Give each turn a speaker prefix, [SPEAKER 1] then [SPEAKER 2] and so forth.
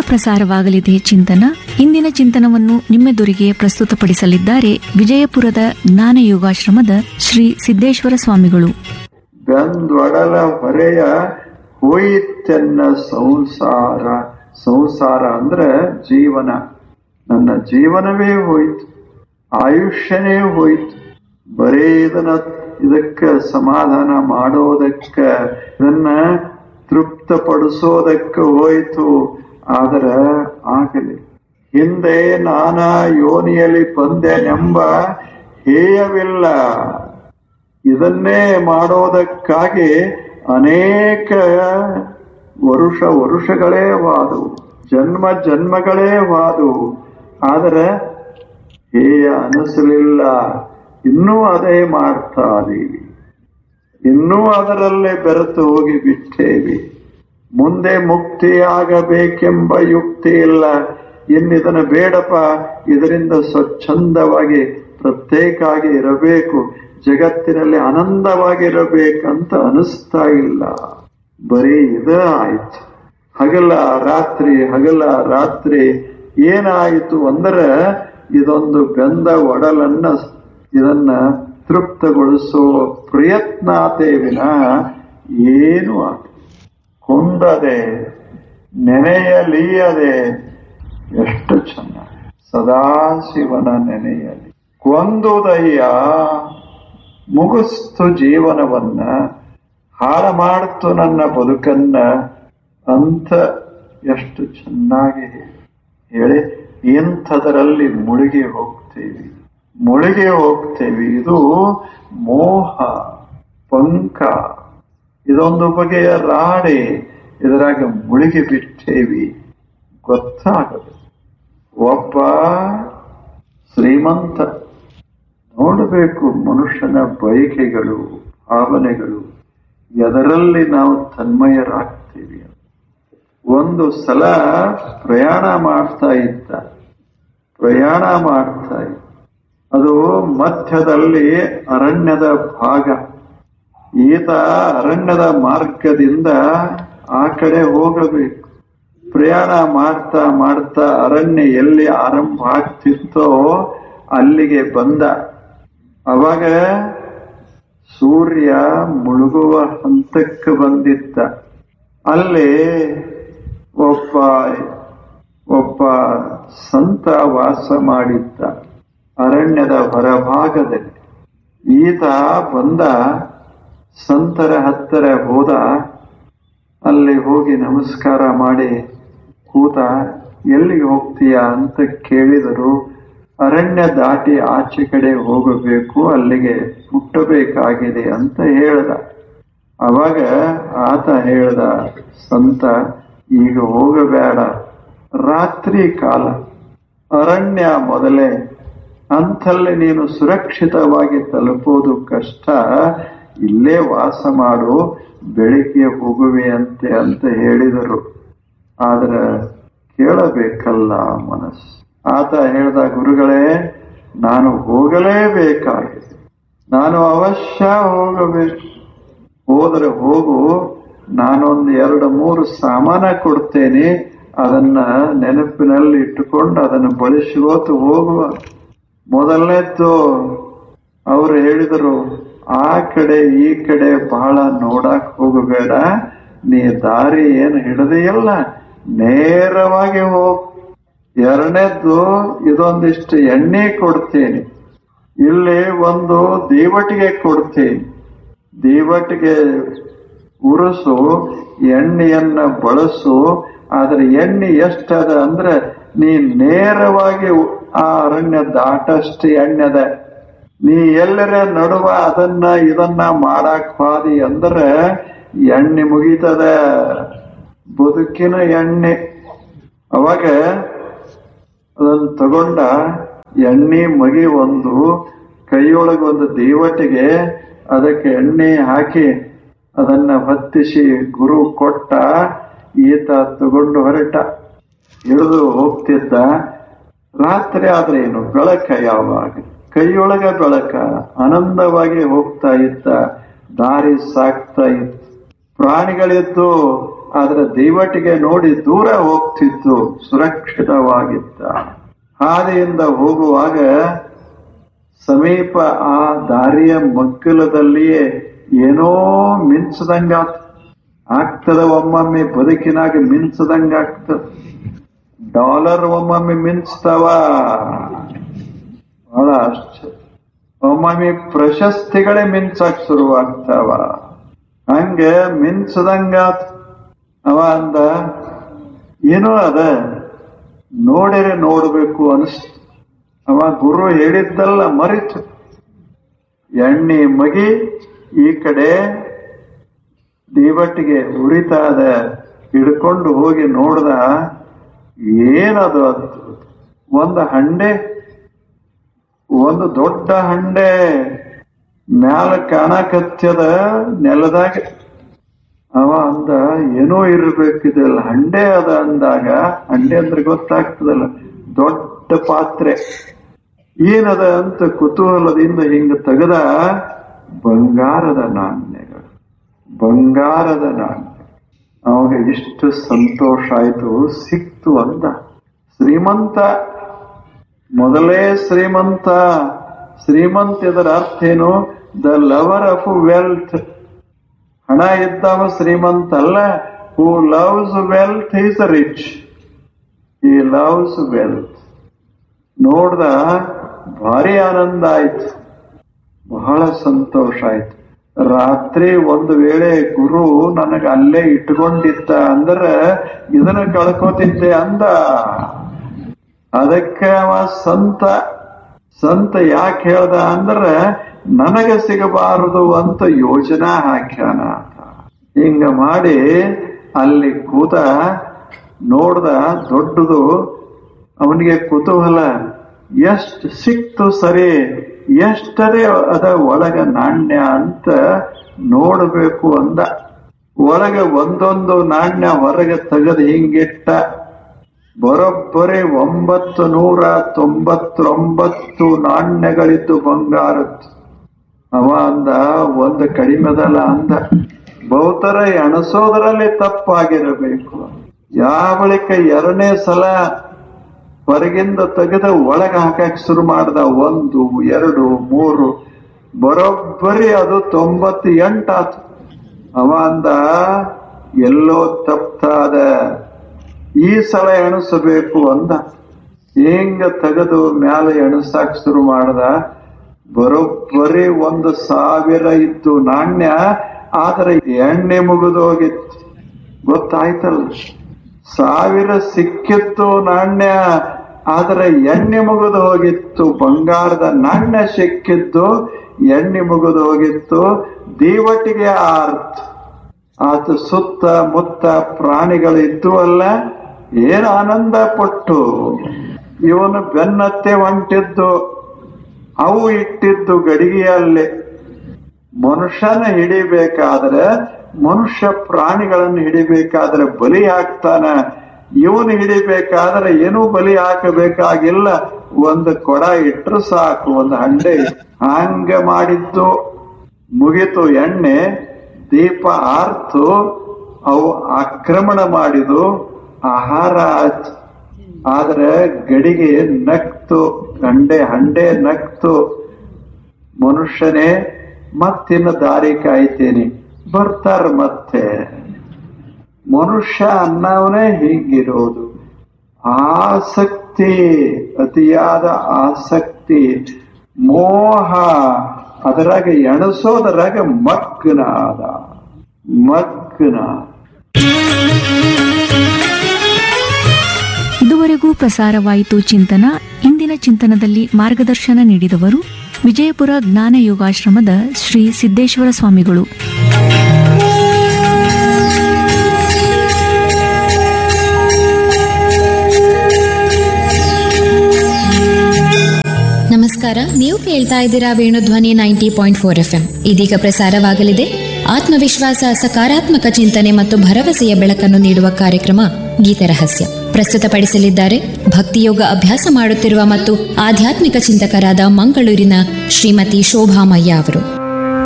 [SPEAKER 1] ಪ್ರಸಾರವಾಗಲಿದೆ ಚಿಂತನ ಇಂದಿನ ಚಿಂತನವನ್ನು ನಿಮ್ಮೆದುರಿಗೆ ಪ್ರಸ್ತುತಪಡಿಸಲಿದ್ದಾರೆ ವಿಜಯಪುರದ ಜ್ಞಾನ ಯೋಗಾಶ್ರಮದ ಶ್ರೀ ಸಿದ್ದೇಶ್ವರ ಸ್ವಾಮಿಗಳು
[SPEAKER 2] ಬೆಂದೊಡಲ ಹೊರೆಯ ಹೋಯಿತೆನ್ನ ಸಂಸಾರ ಸಂಸಾರ ಅಂದ್ರೆ ಜೀವನ ನನ್ನ ಜೀವನವೇ ಹೋಯ್ತು ಆಯುಷ್ಯನೇ ಹೋಯ್ತು ಬರೇ ಇದನ್ನ ಇದಕ್ಕ ಸಮಾಧಾನ ಮಾಡೋದಕ್ಕ ಇದನ್ನ ತೃಪ್ತಪಡಿಸೋದಕ್ಕ ಹೋಯ್ತು ಆದ್ರ ಆಗಲಿ ಹಿಂದೆ ನಾನಾ ಯೋನಿಯಲ್ಲಿ ಬಂದೆನೆಂಬ ಹೇಯವಿಲ್ಲ ಇದನ್ನೇ ಮಾಡೋದಕ್ಕಾಗಿ ಅನೇಕ ವರುಷ ವರುಷಗಳೇ ವಾದವು ಜನ್ಮ ಜನ್ಮಗಳೇ ವಾದವು ಆದರೆ ಹೇಯ ಅನಿಸಲಿಲ್ಲ ಇನ್ನೂ ಅದೇ ಮಾಡ್ತಾ ಇದೀವಿ ಇನ್ನೂ ಅದರಲ್ಲೇ ಬೆರೆತು ಹೋಗಿ ಬಿಟ್ಟೇವಿ ಮುಂದೆ ಮುಕ್ತಿಯಾಗಬೇಕೆಂಬ ಯುಕ್ತಿ ಇಲ್ಲ ಇನ್ನಿದನ್ನು ಬೇಡಪ್ಪ ಇದರಿಂದ ಸ್ವಚ್ಛಂದವಾಗಿ ಪ್ರತ್ಯೇಕಾಗಿ ಇರಬೇಕು ಜಗತ್ತಿನಲ್ಲಿ ಆನಂದವಾಗಿರಬೇಕಂತ ಅನಿಸ್ತಾ ಇಲ್ಲ ಬರೀ ಇದ ಆಯ್ತು ಹಗಲ ರಾತ್ರಿ ಹಗಲ ರಾತ್ರಿ ಏನಾಯಿತು ಅಂದ್ರೆ ಇದೊಂದು ಬೆಂದ ಒಡಲನ್ನ ಇದನ್ನ ತೃಪ್ತಗೊಳಿಸೋ ಪ್ರಯತ್ನ ಆತೇವಿನ ಏನು ಆತ ಕುಂದದೆ ನೆನೆಯಲೀಯದೆ ಎಷ್ಟು ಚೆನ್ನಾಗಿ ಸದಾಶಿವನ ನೆನೆಯಲಿ ಕೊಂದುದಯ್ಯ ಮುಗಿಸ್ತು ಜೀವನವನ್ನ ಹಾಳು ಮಾಡ್ತು ನನ್ನ ಬದುಕನ್ನ ಅಂತ ಎಷ್ಟು ಚೆನ್ನಾಗಿ ಹೇಳಿ ಇಂಥದರಲ್ಲಿ ಮುಳುಗಿ ಹೋಗ್ತೇವೆ ಮುಳುಗಿ ಹೋಗ್ತೇವೆ ಇದು ಮೋಹ ಪಂಕ ಇದೊಂದು ಬಗೆಯ ರಾಡಿ ಇದರಾಗ ಮುಳುಗಿ ಬಿಟ್ಟೇವಿ ಗೊತ್ತಾಗದು ಒಬ್ಬ ಶ್ರೀಮಂತ ನೋಡಬೇಕು ಮನುಷ್ಯನ ಬಯಕೆಗಳು ಭಾವನೆಗಳು ಎದರಲ್ಲಿ ನಾವು ತನ್ಮಯರಾಗ್ತೀವಿ ಒಂದು ಸಲ ಪ್ರಯಾಣ ಮಾಡ್ತಾ ಇದ್ದ ಪ್ರಯಾಣ ಮಾಡ್ತಾ ಇದ್ದ ಅದು ಮಧ್ಯದಲ್ಲಿ ಅರಣ್ಯದ ಭಾಗ ಈತ ಅರಣ್ಯದ ಮಾರ್ಗದಿಂದ ಆ ಕಡೆ ಹೋಗಬೇಕು ಪ್ರಯಾಣ ಮಾಡ್ತಾ ಮಾಡ್ತಾ ಅರಣ್ಯ ಎಲ್ಲಿ ಆರಂಭ ಆಗ್ತಿತ್ತೋ ಅಲ್ಲಿಗೆ ಬಂದ ಅವಾಗ ಸೂರ್ಯ ಮುಳುಗುವ ಹಂತಕ್ಕೆ ಬಂದಿದ್ದ ಅಲ್ಲಿ ಒಬ್ಬ ಒಬ್ಬ ಸಂತ ವಾಸ ಮಾಡಿದ್ದ ಅರಣ್ಯದ ಹೊರಭಾಗದಲ್ಲಿ ಈತ ಬಂದ ಸಂತರ ಹತ್ತಿರ ಹೋದ ಅಲ್ಲಿ ಹೋಗಿ ನಮಸ್ಕಾರ ಮಾಡಿ ಕೂತ ಎಲ್ಲಿಗೆ ಹೋಗ್ತೀಯಾ ಅಂತ ಕೇಳಿದರು ಅರಣ್ಯ ದಾಟಿ ಆಚೆ ಕಡೆ ಹೋಗಬೇಕು ಅಲ್ಲಿಗೆ ಮುಟ್ಟಬೇಕಾಗಿದೆ ಅಂತ ಹೇಳ್ದ ಅವಾಗ ಆತ ಹೇಳ್ದ ಸಂತ ಈಗ ಹೋಗಬೇಡ ರಾತ್ರಿ ಕಾಲ ಅರಣ್ಯ ಮೊದಲೇ ಅಂಥಲ್ಲಿ ನೀನು ಸುರಕ್ಷಿತವಾಗಿ ತಲುಪೋದು ಕಷ್ಟ ಇಲ್ಲೇ ವಾಸ ಮಾಡು ಬೆಳಿಗ್ಗೆ ಹೋಗುವೆ ಅಂತೆ ಅಂತ ಹೇಳಿದರು ಆದ್ರೆ ಕೇಳಬೇಕಲ್ಲ ಮನಸ್ಸು ಆತ ಹೇಳ್ದ ಗುರುಗಳೇ ನಾನು ಹೋಗಲೇಬೇಕಾಗಿದೆ ನಾನು ಅವಶ್ಯ ಹೋಗಬೇಕು ಹೋದ್ರೆ ಹೋಗು ನಾನೊಂದು ಎರಡು ಮೂರು ಸಾಮಾನ ಕೊಡ್ತೇನೆ ಅದನ್ನ ನೆನಪಿನಲ್ಲಿ ಇಟ್ಟುಕೊಂಡು ಅದನ್ನು ಬಳಸ್ಕೋತು ಹೋಗುವ ಮೊದಲನೇದ್ದು ಅವರು ಹೇಳಿದರು ಆ ಕಡೆ ಈ ಕಡೆ ಬಹಳ ನೋಡಕ್ ಹೋಗಬೇಡ ನೀ ದಾರಿ ಏನು ಹಿಡದೆಯಲ್ಲ ನೇರವಾಗಿ ಹೋಗ್ ಎರಡನೇದ್ದು ಇದೊಂದಿಷ್ಟು ಎಣ್ಣೆ ಕೊಡ್ತೀನಿ ಇಲ್ಲಿ ಒಂದು ದೀವಟಿಗೆ ಕೊಡ್ತೀನಿ ದೀವಟಿಗೆ ಉರುಸು ಎಣ್ಣೆಯನ್ನ ಬಳಸು ಆದ್ರೆ ಎಣ್ಣೆ ಎಷ್ಟದ ಅಂದ್ರೆ ನೀ ನೇರವಾಗಿ ಆ ಅರಣ್ಯ ದಾಟಷ್ಟು ಎಣ್ಣೆದ ನೀ ಎಲ್ಲರ ನಡುವ ಅದನ್ನ ಇದನ್ನ ಮಾಡಾಕ್ ಹಾದಿ ಅಂದ್ರೆ ಎಣ್ಣೆ ಮುಗಿತದ ಬದುಕಿನ ಎಣ್ಣೆ ಅವಾಗ ಅದನ್ನ ತಗೊಂಡ ಎಣ್ಣೆ ಮಗಿ ಒಂದು ಕೈಯೊಳಗೆ ಒಂದು ದೀವಟಿಗೆ ಅದಕ್ಕೆ ಎಣ್ಣೆ ಹಾಕಿ ಅದನ್ನ ಹೊತ್ತಿಸಿ ಗುರು ಕೊಟ್ಟ ಈತ ತಗೊಂಡು ಹೊರಟ ಹಿಡಿದು ಹೋಗ್ತಿದ್ದ ರಾತ್ರಿ ಆದ್ರೆ ಏನು ಬೆಳಕ ಯಾವಾಗ ಕೈಯೊಳಗ ಬೆಳಕ ಆನಂದವಾಗಿ ಹೋಗ್ತಾ ಇದ್ದ ದಾರಿ ಸಾಕ್ತಾ ಇತ್ತು ಪ್ರಾಣಿಗಳಿದ್ದು ಅದರ ದೈವಟಿಗೆ ನೋಡಿ ದೂರ ಹೋಗ್ತಿತ್ತು ಸುರಕ್ಷಿತವಾಗಿತ್ತ ಹಾದಿಯಿಂದ ಹೋಗುವಾಗ ಸಮೀಪ ಆ ದಾರಿಯ ಮಗ್ಗಲದಲ್ಲಿಯೇ ಏನೋ ಮಿಂಚದಂಗಾತ್ ಆಗ್ತದ ಒಮ್ಮೊಮ್ಮೆ ಬದುಕಿನಾಗ ಮಿಂಚದಂಗಾಗ್ತದ ಡಾಲರ್ ಒಮ್ಮೊಮ್ಮೆ ಮಿಂಚ್ತಾವ ಬಹಳ ಆಶ್ಚರ್ಯ ಒಮ್ಮೊಮ್ಮೆ ಪ್ರಶಸ್ತಿಗಳೇ ಮಿಂಚಕ್ ಶುರುವಾಗ್ತಾವ ಹಂಗೆ ಮಿಂಚದಂಗಾತ್ ಅವ ಅಂದ ಏನೋ ಅದ ನೋಡಿರೆ ನೋಡ್ಬೇಕು ಅನಿಸ್ತು ಅವ ಗುರು ಹೇಳಿದ್ದಲ್ಲ ಮರಿತು ಎಣ್ಣೆ ಮಗಿ ಈ ಕಡೆ ದೀವಟ್ಟಿಗೆ ಉರಿತಾದ ಹಿಡ್ಕೊಂಡು ಹೋಗಿ ನೋಡ್ದ ಏನದು ಅದು ಒಂದು ಹಂಡೆ ಒಂದು ದೊಡ್ಡ ಹಂಡೆ ಮ್ಯಾಲ ಕಾಣಕತ್ಯದ ನೆಲದಾಗ ಅವ ಅಂದ ಏನೋ ಇರ್ಬೇಕಿದೆಲ್ಲ ಹಂಡೆ ಅದ ಅಂದಾಗ ಹಂಡೆ ಅಂದ್ರೆ ಗೊತ್ತಾಗ್ತದಲ್ಲ ದೊಡ್ಡ ಪಾತ್ರೆ ಏನದ ಅಂತ ಕುತೂಹಲದಿಂದ ಹಿಂಗ ತೆಗೆದ ಬಂಗಾರದ ನಾಣ್ಯಗಳು ಬಂಗಾರದ ನಾಣ್ಯ ಅವಾಗ ಎಷ್ಟು ಸಂತೋಷ ಆಯ್ತು ಸಿಕ್ತು ಅಂದ ಶ್ರೀಮಂತ ಮೊದಲೇ ಶ್ರೀಮಂತ ಶ್ರೀಮಂತ ಇದರ ಅರ್ಥ ಏನು ದ ಲವರ್ ಆಫ್ ವೆಲ್ತ್ ಹಣ ಇದ್ದವ ಶ್ರೀಮಂತ ಅಲ್ಲ who loves wealth is rich ಈ ಲವ್ಸ್ ವೆಲ್ತ್ ನೋಡ್ದ ಭಾರಿ ಆನಂದ ಆಯ್ತು ಬಹಳ ಸಂತೋಷ ಆಯ್ತು ರಾತ್ರಿ ಒಂದು ವೇಳೆ ಗುರು ನನಗ ಅಲ್ಲೇ ಇಟ್ಕೊಂಡಿದ್ದ ಅಂದ್ರ ಇದನ್ನ ಕಳ್ಕೋತಿದ್ದೆ ಅಂದ ಅದಕ್ಕೆ ಅವ ಸಂತ ಸಂತ ಯಾಕೆ ಹೇಳ್ದ ಅಂದ್ರ ನನಗ ಸಿಗಬಾರದು ಅಂತ ಯೋಜನಾ ಹಾಕ್ಯಾನ ಆತ. ಹಿಂಗ ಮಾಡಿ ಅಲ್ಲಿ ಕೂತ ನೋಡ್ದ ದೊಡ್ಡದು ಅವನಿಗೆ ಕುತೂಹಲ ಎಷ್ಟ್ ಸಿಕ್ತು ಸರಿ ಎಷ್ಟರೇ ಅದ ಒಳಗ ನಾಣ್ಯ ಅಂತ ನೋಡಬೇಕು ಅಂದ ಒಳಗೆ ಒಂದೊಂದು ನಾಣ್ಯ ಹೊರಗೆ ತೆಗೆದು ಹಿಂಗಿಟ್ಟ ಬರೋಬ್ಬರಿ ಒಂಬತ್ತು ನೂರ ತೊಂಬತ್ತೊಂಬತ್ತು ನಾಣ್ಯಗಳಿದ್ದು ಬಂಗಾರದ್ದು ಅವ ಅಂದ ಒಂದು ಕಡಿಮೆದಲ್ಲ ಅಂದ ಬಹುತರ ಎಣಸೋದ್ರಲ್ಲಿ ತಪ್ಪಾಗಿರಬೇಕು ಯಾವ ಬಳಿಕ ಎರಡನೇ ಸಲ ಹೊರಗಿಂದ ತೆಗೆದ ಒಳಗೆ ಹಾಕಕ್ ಶುರು ಮಾಡ್ದ ಒಂದು ಎರಡು ಮೂರು ಬರೋಬ್ಬರಿ ಅದು ತೊಂಬತ್ತು ಎಂಟಾತು ಅವ ಅಂದ ಎಲ್ಲೋ ತಪ್ಪಾದ ಈ ಸಲ ಎಣಿಸಬೇಕು ಅಂದ ಹಿಂಗ ತೆಗೆದು ಮ್ಯಾಲೆ ಎಣಸಾಕ್ ಶುರು ಮಾಡ್ದ ಬರೋಬ್ಬರಿ ಒಂದು ಸಾವಿರ ಇತ್ತು ನಾಣ್ಯ ಆದ್ರೆ ಎಣ್ಣೆ ಮುಗಿದೋಗಿತ್ತು ಗೊತ್ತಾಯ್ತಲ್ಲ ಸಾವಿರ ಸಿಕ್ಕಿತ್ತು ನಾಣ್ಯ ಆದ್ರೆ ಎಣ್ಣೆ ಮುಗಿದು ಹೋಗಿತ್ತು ಬಂಗಾರದ ನಾಣ್ಯ ಸಿಕ್ಕಿದ್ದು ಎಣ್ಣೆ ಮುಗಿದು ಹೋಗಿತ್ತು ದೀವಟಿಗೆ ಆರ್ತ್ ಆತ ಸುತ್ತ ಮುತ್ತ ಪ್ರಾಣಿಗಳು ಇದ್ದುವಲ್ಲ ಏನು ಆನಂದ ಪಟ್ಟು ಇವನು ಬೆನ್ನತ್ತೆ ಹೊಂಟಿದ್ದು ಅವು ಇಟ್ಟಿದ್ದು ಗಡಿಗೆಯಲ್ಲಿ ಮನುಷ್ಯನ ಹಿಡಿಬೇಕಾದ್ರೆ ಮನುಷ್ಯ ಪ್ರಾಣಿಗಳನ್ನು ಹಿಡಿಬೇಕಾದ್ರೆ ಬಲಿ ಹಾಕ್ತಾನ ಇವನು ಹಿಡಿಬೇಕಾದ್ರೆ ಏನೂ ಬಲಿ ಹಾಕಬೇಕಾಗಿಲ್ಲ ಒಂದು ಕೊಡ ಇಟ್ರು ಸಾಕು ಒಂದು ಹಂಡೆ ಹಂಗ ಮಾಡಿದ್ದು ಮುಗಿತು ಎಣ್ಣೆ ದೀಪ ಆರ್ತು ಅವು ಆಕ್ರಮಣ ಮಾಡಿದು ಆಹಾರ ಆಯ್ತು ಆದ್ರೆ ಗಡಿಗೆ ನಕ್ತು ಹಂಡೆ ಹಂಡೆ ನಕ್ತು ಮನುಷ್ಯನೇ ಮತ್ತಿನ್ನು ದಾರಿ ಕಾಯ್ತೇನೆ ಬರ್ತಾರ ಮತ್ತೆ ಮನುಷ್ಯ ಅನ್ನವನೇ ಹೀಗಿರೋದು ಆಸಕ್ತಿ ಅತಿಯಾದ ಆಸಕ್ತಿ ಮೋಹ ಅದರಾಗ ಎಣಸೋದರಾಗ ಮಗ್ನ ಆದ ಮಗ್ನ
[SPEAKER 1] ಇದುವರೆಗೂ ಪ್ರಸಾರವಾಯಿತು ಚಿಂತನ ಇಂದಿನ ಚಿಂತನದಲ್ಲಿ ಮಾರ್ಗದರ್ಶನ ನೀಡಿದವರು ವಿಜಯಪುರ ಜ್ಞಾನ ಯೋಗಾಶ್ರಮದ ಶ್ರೀ ಸಿದ್ದೇಶ್ವರ ಸ್ವಾಮಿಗಳು
[SPEAKER 3] ನಮಸ್ಕಾರ ನೀವು ಕೇಳ್ತಾ ಇದ್ದೀರಾ Venudhwani ninety point four F M ಇದೀಗ ಪ್ರಸಾರವಾಗಲಿದೆ ಆತ್ಮವಿಶ್ವಾಸ ಸಕಾರಾತ್ಮಕ ಚಿಂತನೆ ಮತ್ತು ಭರವಸೆಯ ಬೆಳಕನ್ನು ನೀಡುವ ಕಾರ್ಯಕ್ರಮ ಗೀತರಹಸ್ಯ ಪ್ರಸ್ತುತಪಡಿಸಲಿದ್ದಾರೆ ಭಕ್ತಿಯೋಗ ಅಭ್ಯಾಸ ಮಾಡುತ್ತಿರುವ ಮತ್ತು ಆಧ್ಯಾತ್ಮಿಕ ಚಿಂತಕರಾದ ಮಂಗಳೂರಿನ ಶ್ರೀಮತಿ ಶೋಭಾಮಯ್ಯ ಅವರು